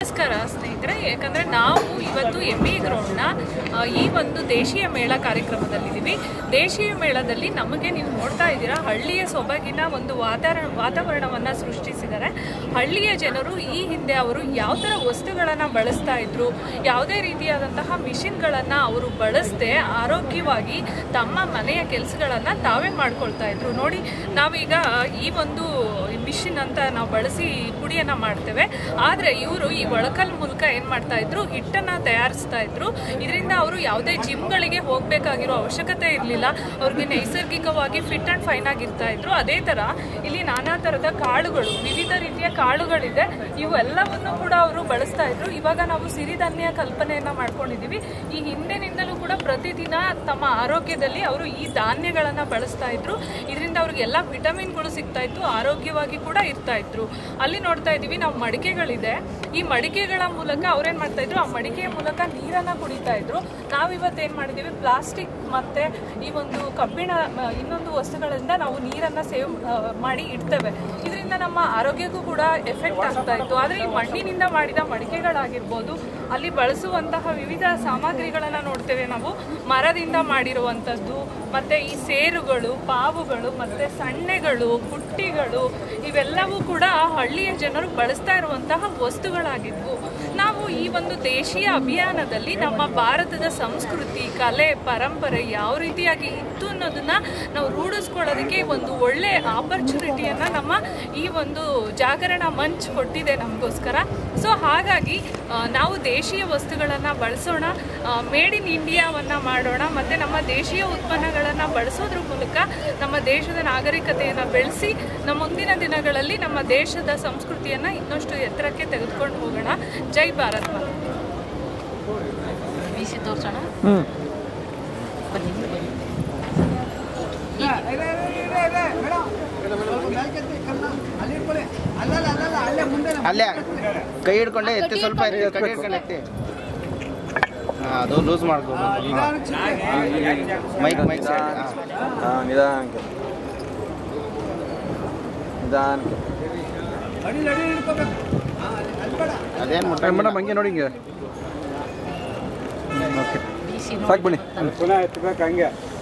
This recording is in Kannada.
ನಮಸ್ಕಾರ ಸ್ನೇಹಿತರೆ ಯಾಕಂದರೆ ನಾವು ಇವತ್ತು ಎಮ್ ಇ ಗ್ರೌಂಡ್ನ ಆ, ಈ ಒಂದು ದೇಶೀಯ ಮೇಳ ಕಾರ್ಯಕ್ರಮದಲ್ಲಿದ್ದೀವಿ ದೇಶೀಯ ಮೇಳದಲ್ಲಿ ನಮಗೆ ನೀವು ನೋಡ್ತಾ ಇದ್ದೀರಾ ಹಳ್ಳಿಯ ಸೊಬಗಿನ ಒಂದು ವಾತಾವರಣ ವಾತಾವರಣವನ್ನು ಸೃಷ್ಟಿಸಿದ್ದಾರೆ ಹಳ್ಳಿಯ ಜನರು ಈ ಹಿಂದೆ ಅವರು ಯಾವ ಥರ ವಸ್ತುಗಳನ್ನು ಬಳಸ್ತಾ ಇದ್ರು ಯಾವುದೇ ರೀತಿಯಾದಂತಹ ಮಿಷಿನ್ಗಳನ್ನು ಅವರು ಬಳಸದೆ ಆರೋಗ್ಯವಾಗಿ ತಮ್ಮ ಮನೆಯ ಕೆಲಸಗಳನ್ನು ತಾವೇ ಮಾಡ್ಕೊಳ್ತಾ ಇದ್ರು ನೋಡಿ ನಾವೀಗ ಈ ಒಂದು ಮಿಷಿನ್ ಅಂತ ನಾವು ಬಳಸಿ ಪುಡಿಯನ್ನು ಮಾಡ್ತೇವೆ ಆದರೆ ಇವರು ಈ ಒಳಕಲ್ ಮೂಲಕ ಏನು ಮಾಡ್ತಾ ಇದ್ರು ಹಿಟ್ಟನ್ನು ತಯಾರಿಸ್ತಾ ಇದ್ರು ಇದರಿಂದ ಅವರು ಯಾವುದೇ ಜಿಮ್ಗಳಿಗೆ ಹೋಗಬೇಕಾಗಿರೋ ಅವಶ್ಯಕತೆ ಇರಲಿಲ್ಲ ಅವ್ರಿಗೆ ನೈಸರ್ಗಿಕವಾಗಿ ಫಿಟ್ ಆ್ಯಂಡ್ ಫೈನ್ ಆಗಿರ್ತಾ ಇದ್ರು ಅದೇ ಥರ ಇಲ್ಲಿ ನಾನಾ ಥರದ ಕಾಳುಗಳು ವಿವಿಧ ರೀತಿಯ ಕಾಳುಗಳಿದೆ ಇವೆಲ್ಲವನ್ನು ಕೂಡ ಅವರು ಬಳಸ್ತಾ ಇದ್ರು ಇವಾಗ ನಾವು ಸಿರಿಧಾನ್ಯ ಕಲ್ಪನೆಯನ್ನ ಮಾಡ್ಕೊಂಡಿದ್ದೀವಿ ಈ ಹಿಂದಿನಿಂದಲೂ ಕೂಡ ಪ್ರತಿದಿನ ತಮ್ಮ ಆರೋಗ್ಯದಲ್ಲಿ ಅವರು ಈ ಧಾನ್ಯಗಳನ್ನು ಬಳಸ್ತಾ ಇದ್ರು ಇದರಿಂದ ಅವ್ರಿಗೆಲ್ಲ ವಿಟಮಿನ್ಗಳು ಸಿಗ್ತಾ ಇತ್ತು ಆರೋಗ್ಯವಾಗಿ ಕೂಡ ಇರ್ತಾ ಇದ್ರು ಅಲ್ಲಿ ನೋಡ್ತಾ ಇದ್ದೀವಿ ನಾವು ಮಡಿಕೆಗಳಿದೆ ಈ ಮಡಿಕೆಗಳ ಮೂಲಕ ಅವ್ರೇನ್ ಮಾಡ್ತಾ ಇದ್ರು ಆ ಮಡಿಕೆಯ ಮೂಲಕ ನೀರನ್ನ ಕುಡಿತಾ ಇದ್ರು ನಾವಿವತ್ತು ಏನ್ ಮಾಡಿದೀವಿ ಪ್ಲಾಸ್ಟಿಕ್ ಮತ್ತೆ ಈ ಒಂದು ಕಬ್ಬಿಣ ಮ, ಇನ್ನೊಂದು ವಸ್ತುಗಳಿಂದ ನಾವು ನೀರನ್ನ ಸೇವ್ ಮಾಡಿ ಇಡ್ತೇವೆ ಇದರಿಂದ ನಮ್ಮ ಆರೋಗ್ಯಕ್ಕೂ ಕೂಡ ಎಫೆಕ್ಟ್ ಆಗ್ತಾ ಇತ್ತು ಆದ್ರೆ ಈ ಮಣ್ಣಿನಿಂದ ಮಾಡಿದ ಮಡಿಕೆಗಳಾಗಿರ್ಬೋದು ಅಲ್ಲಿ ಬಳಸುವಂತಹ ವಿವಿಧ ಸಾಮಗ್ರಿಗಳನ್ನ ನೋಡ್ತೇವೆ ನಾವು ಮರದಿಂದ ಮಾಡಿರುವಂಥದ್ದು ಮತ್ತೆ ಈ ಸೇರುಗಳು ಪಾವುಗಳು ಮತ್ತೆ ಸಣ್ಣೆಗಳು ಪುಟ್ಟಿಗಳು ಇವೆಲ್ಲವೂ ಕೂಡ ಹಳ್ಳಿಯ ಜನರು ಬಳಸ್ತಾ ಇರುವಂತಹ ವಸ್ತುಗಳಾಗಿದ್ವು ನಾವು ಈ ಒಂದು ದೇಶೀಯ ಅಭಿಯಾನದಲ್ಲಿ ನಮ್ಮ ಭಾರತದ ಸಂಸ್ಕೃತಿ ಕಲೆ ಪರಂಪರೆ ಯಾವ ರೀತಿಯಾಗಿ ಇತ್ತು ಅನ್ನೋದನ್ನ ನಾವು ರೂಢಿಸ್ಕೊಳ್ಳೋದಕ್ಕೆ ಒಂದು ಒಳ್ಳೆ ಆಪರ್ಚುನಿಟಿಯನ್ನ ನಮ್ಮ ಈ ಒಂದು ಜಾಗರಣ ಮಂಚ್ ಕೊಟ್ಟಿದೆ ನಮಗೋಸ್ಕರ ಸೊ ಹಾಗಾಗಿ ಆ, ನಾವು ದೇಶೀಯ ವಸ್ತುಗಳನ್ನು ಬಳಸೋಣ ಮೇಡ್ ಇನ್ ಇಂಡಿಯಾವನ್ನು ಮಾಡೋಣ ಮತ್ತು ನಮ್ಮ ದೇಶೀಯ ಉತ್ಪನ್ನಗಳನ್ನು ಬಳಸೋದ್ರ ಮೂಲಕ ನಮ್ಮ ದೇಶದ ನಾಗರಿಕತೆಯನ್ನು ಬೆಳೆಸಿ ನಮ್ಮ ಮುಂದಿನ ದಿನಗಳಲ್ಲಿ ನಮ್ಮ ದೇಶದ ಸಂಸ್ಕೃತಿಯನ್ನು ಇನ್ನಷ್ಟು ಎತ್ತರಕ್ಕೆ ತೆಗೆದುಕೊಂಡು ಹೋಗೋಣ ಜೈ ಭಾರತ್ ಮಾತಾ. ಬಿಸಿ ತೋರ್ಸೋಣ ಹ್ಞೂ ಅಲ್ಲೇ ಕೈ ಹಿಡ್ಕೊಂಡೆ ಎತ್ತಿ ಸ್ವಲ್ಪ ಎತ್ತಿ, ಕೈ ಹಿಡ್ಕೊಂಡು ಎತ್ತಿ ಹಾಂ ಅದು ಲೂಸ್ ಮಾಡ್ಬೋದು ಮೈಕ್ ಮೈಕ್ ಸೈಡ್ ಹಾಂ ಹಾಂ ನಿಧಾನಕ್ಕೆ ನಿಧಾನಕ್ಕೆ ಅದೇನು ಮುಟ್ಟ ಮೇಡಮ್ ಹಂಗೆ ನೋಡಿ ಹಿಂಗೆ ಓಕೆ ಬಿಸಿ ಸಾಕು ಬನ್ನಿ ಪುನಃ ಎತ್ತಬೇಕು ಹಂಗೆ